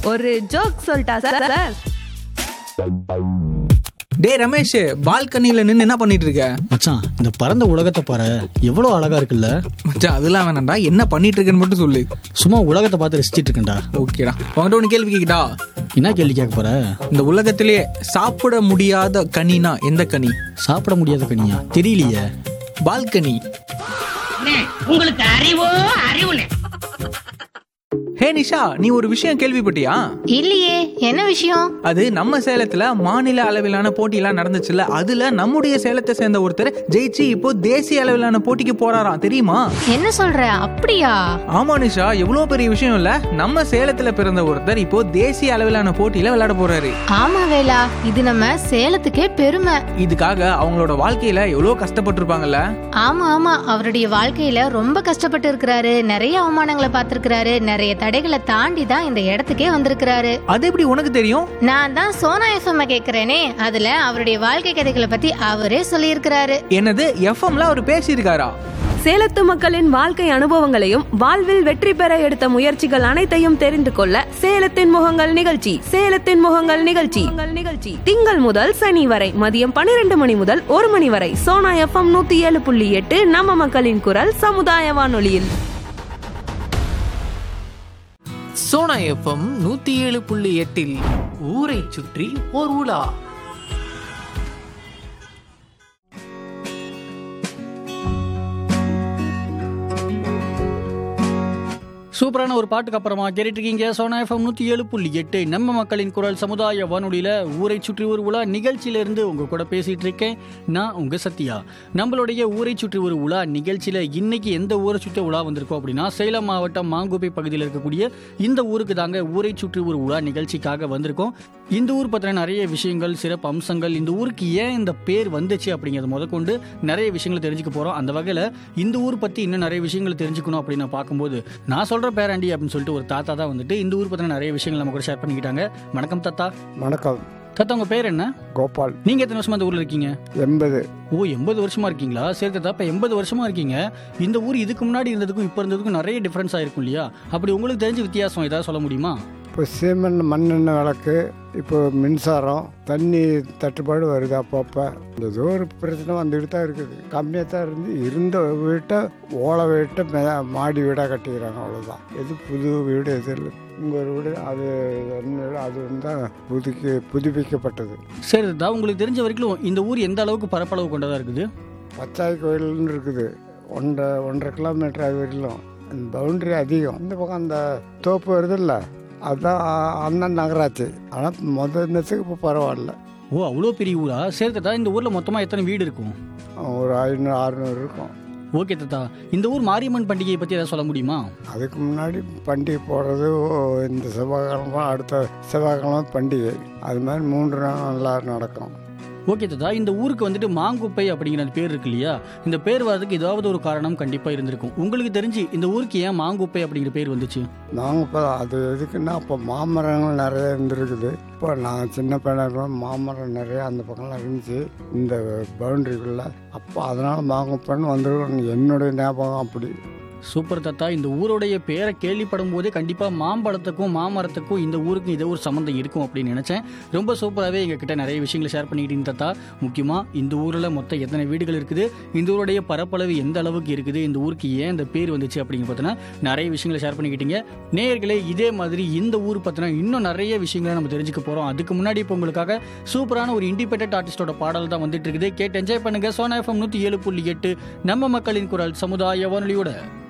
ஒரு ஜோக் சொல்லிட்டா sir sir டேய் ரமேஷ் பால்கனியில் நின்று என்ன பண்ணிட்டு இருக்க மச்சான் இந்த பரந்த உலகத்தை பாரு எவ்வளோ அழகா இருக்குல்ல மச்சான் அதெல்லாம் வேணாம்டா என்ன பண்ணிட்டு இருக்கேன்னு மட்டும் சொல்லு சும்மா உலகத்தை பார்த்து ரசிச்சிட்டு இருக்கேன்டா ஓகேடா உங்கள்கிட்ட ஒன்று கேள்வி கேட்கிட்டா என்ன கேள்வி கேட்க போற இந்த உலகத்திலேயே சாப்பிட முடியாத கனினா எந்த கனி சாப்பிட முடியாத கனியா தெரியலையே பால்கனி அண்ணே, உங்களுக்கு அறிவோ அறிவுனே ஹே நிஷா நீ ஒரு விஷயம் கேள்விப்பட்டியா இல்லையே என்ன விஷயம் அது நம்ம சேலத்துல மாநில அளவிலான போட்டியெல்லாம் நடந்துச்சுல்ல அதுல நம்முடைய சேலத்தை சேர்ந்த ஒருத்தர் ஜெயிச்சு இப்போ தேசிய அளவிலான போட்டிக்கு போறாராம் தெரியுமா என்ன சொல்ற அப்படியா ஆமா நிஷா எவ்வளவு பெரிய விஷயம் இல்ல நம்ம சேலத்துல பிறந்த ஒருத்தர் இப்போ தேசிய அளவிலான போட்டியில விளையாட போறாரு ஆமா வேலா இது நம்ம சேலத்துக்கே பெருமை இதுக்காக அவங்களோட வாழ்க்கையில எவ்வளவு கஷ்டப்பட்டிருப்பாங்கல்ல ஆமா ஆமா அவருடைய வாழ்க்கையில ரொம்ப கஷ்டப்பட்டு இருக்கிறாரு நிறைய அவமானங்களை பார்த்திருக்கிறாரு நிறைய தடைகளை தாண்டி தான் இந்த இடத்துக்கே வந்திருக்கிறாரு அது எப்படி உனக்கு தெரியும் நான் தான் சோனா எஃப்எம் கேக்குறேனே அதுல அவருடைய வாழ்க்கை கதைகளை பத்தி அவரே சொல்லியிருக்கிறாரு என்னது எஃப்எம்ல அவர் பேசியிருக்காரா சேலத்து மக்களின் வாழ்க்கை அனுபவங்களையும் வாழ்வில் வெற்றி பெற எடுத்த முயற்சிகள் அனைத்தையும் தெரிந்து கொள்ள சேலத்தின் முகங்கள் நிகழ்ச்சி சேலத்தின் முகங்கள் நிகழ்ச்சி உங்கள் நிகழ்ச்சி திங்கள் முதல் சனி வரை மதியம் பன்னிரண்டு மணி முதல் ஒரு மணி வரை சோனா எஃப்எம் நூத்தி ஏழு புள்ளி எட்டு நம்ம மக்களின் குரல் சமுதாய வானொலியில் சோனா எஃப்எம் நூத்தி ஏழு புள்ளி எட்டில் ஊரை சுற்றி ஓர் உலா சூப்பரான ஒரு பாட்டுக்கு அப்புறமா கேட்டுட்டு இருக்கீங்க சோனா எஃப்எம் நூற்றி ஏழு புள்ளி எட்டு நம்ம மக்களின் குரல் சமுதாய வானொலியில் ஊரை சுற்றி ஒரு உலா நிகழ்ச்சியிலேருந்து உங்கள் கூட பேசிகிட்டு இருக்கேன் நான் உங்கள் சத்யா நம்மளுடைய ஊரை சுற்றி ஒரு உலா நிகழ்ச்சியில் இன்னைக்கு எந்த ஊரை சுற்றி உலா வந்திருக்கோம் அப்படின்னா சேலம் மாவட்டம் மாங்குப்பை பகுதியில் இருக்கக்கூடிய இந்த ஊருக்கு தாங்க ஊரை சுற்றி ஒரு உலா நிகழ்ச்சிக்காக வந்திருக்கோம் இந்த ஊர் பற்றின நிறைய விஷயங்கள் சிறப்பு அம்சங்கள் இந்த ஊருக்கு ஏன் இந்த பேர் வந்துச்சு அப்படிங்கிறத முதற்கொண்டு நிறைய விஷயங்களை தெரிஞ்சுக்க போகிறோம் அந்த வகையில் இந்த ஊர் பற்றி இன்னும் நிறைய விஷயங்களை தெரிஞ்சுக்கணும் அப்படின்னு நான் பார்க்கும்போது நான் சொல்கிற பேராண்டி அப்படின்னு சொல்லிட்டு ஒரு தாத்தா தான் வந்துட்டு இந்த ஊர் பற்றின நிறைய விஷயங்கள் நம்ம கூட ஷேர் பண்ணிக்கிட்டாங்க வணக்கம் தாத்தா வணக்கம் தாத்தா உங்கள் பேர் என்ன கோபால் நீங்கள் எத்தனை வருஷமா இந்த ஊரில் இருக்கீங்க எண்பது ஓ எண்பது வருஷமா இருக்கீங்களா சரி தாத்தா இப்போ எண்பது வருஷமா இருக்கீங்க இந்த ஊர் இதுக்கு முன்னாடி இருந்ததுக்கும் இப்போ இருந்ததுக்கும் நிறைய டிஃப்ரென்ஸ் ஆயிருக்கும் இல்லையா அப்படி உங்களுக்கு தெரிஞ்ச வித்தியாசம் ஏதாவது சொல்ல முடியுமா இப்போ சீமெண்ட் மண்ணெண்ணெய் விளக்கு இப்போ மின்சாரம் தண்ணி தட்டுப்பாடு வருது அப்பப்போ இந்த ஏதோ ஒரு பிரச்சனை வந்துக்கிட்டு தான் இருக்குது கம்மியாக தான் இருந்து இருந்த வீட்டை ஓலை வீட்டை மெ- மாடி வீடாக கட்டிக்கிறாங்க அவ்வளோதான் எது புது வீடு எது இல்லை உங்கள் ஒரு வீடு அது என்ன வீடு அது தான் புதுக்கி புதுப்பிக்கப்பட்டது சரி தாத்தா உங்களுக்கு தெரிஞ்ச வரைக்கும் இந்த ஊர் எந்த அளவுக்கு பரப்பளவு கொண்டதாக இருக்குது பச்சாய் கோயில்னு இருக்குது ஒன்றரை ஒன்றரை கிலோமீட்டர் அது வரையிலும் பவுண்டரி அதிகம் இந்த பக்கம் அந்த தோப்பு வருதுல்ல அதுதான் அண்ணன் நகராட்சி ஆனால் முதலத்துக்கு இப்போ பரவாயில்ல ஓ அவ்வளோ பெரிய ஊரா சரி தாத்தா இந்த ஊரில் மொத்தமாக எத்தனை வீடு இருக்கும் ஒரு ஐநூறு அறுநூறு இருக்கும் ஓகே தாத்தா இந்த ஊர் மாரியம்மன் பண்டிகையை பற்றி ஏதாவது சொல்ல முடியுமா அதுக்கு முன்னாடி பண்டிகை போடுறது ஓ, இந்த செவ்வாய்க்கிழமை அடுத்த செவ்வாய்க்கிழமை பண்டிகை அது மாதிரி மூன்று நாள் நல்லா நடக்கும் ஓகே தாத்தா இந்த ஊருக்கு வந்துட்டு மாங்குப்பை அப்படிங்கிற அந்த பேர் இருக்கு இல்லையா இந்த பேர் வர்றதுக்கு ஏதாவது ஒரு காரணம் கண்டிப்பாக இருந்திருக்கும் உங்களுக்கு தெரிஞ்சு இந்த ஊருக்கு ஏன் மாங்குப்பை அப்படிங்கிற பேர் வந்துச்சு நாங்கள் இப்போ அது எதுக்குன்னா அப்போ மாமரங்கள் நிறைய இருந்திருக்குது இப்போ நான் சின்ன பையனாக இருக்கும் மாமரம் நிறைய அந்த பக்கம்லாம் இருந்துச்சு இந்த பவுண்டரிக்குள்ளே அப்போ அதனால் மாங்கப்பன்னு வந்துடும் என்னுடைய ஞாபகம் அப்படி சூப்பர் தாத்தா இந்த ஊருடைய பேரை கேள்விப்படும் போதே கண்டிப்பாக மாம்பழத்துக்கும் மாமரத்துக்கும் இந்த ஊருக்கும் ஏதோ ஒரு சம்மந்தம் இருக்கும் அப்படின்னு நினச்சேன் ரொம்ப சூப்பராகவே எங்ககிட்ட நிறைய விஷயங்களை ஷேர் பண்ணிக்கிட்டீங்க தாத்தா முக்கியமாக இந்த ஊரில் மொத்தம் எத்தனை வீடுகள் இருக்குது இந்த ஊருடைய பரப்பளவு எந்த அளவுக்கு இருக்குது இந்த ஊருக்கு ஏன் இந்த பேர் வந்துச்சு அப்படின்னு பார்த்தோன்னா நிறைய விஷயங்களை ஷேர் பண்ணிக்கிட்டீங்க நேயர்களே இதே மாதிரி இந்த ஊர் பற்றின இன்னும் நிறைய விஷயங்களை நம்ம தெரிஞ்சுக்க போகிறோம் அதுக்கு முன்னாடி இப்போ உங்களுக்காக சூப்பரான ஒரு இண்டிபெண்டன்ட் ஆர்டிஸ்டோட பாடல் தான் வந்துட்டு இருக்குது கேட்டு என்ஜாய் பண்ணுங்க சோனா எஃப்எம் நூற்றி ஏழு புள்ளி எட்டு நம்ம மக்களின் குரல் சமுதாய வானொலியோட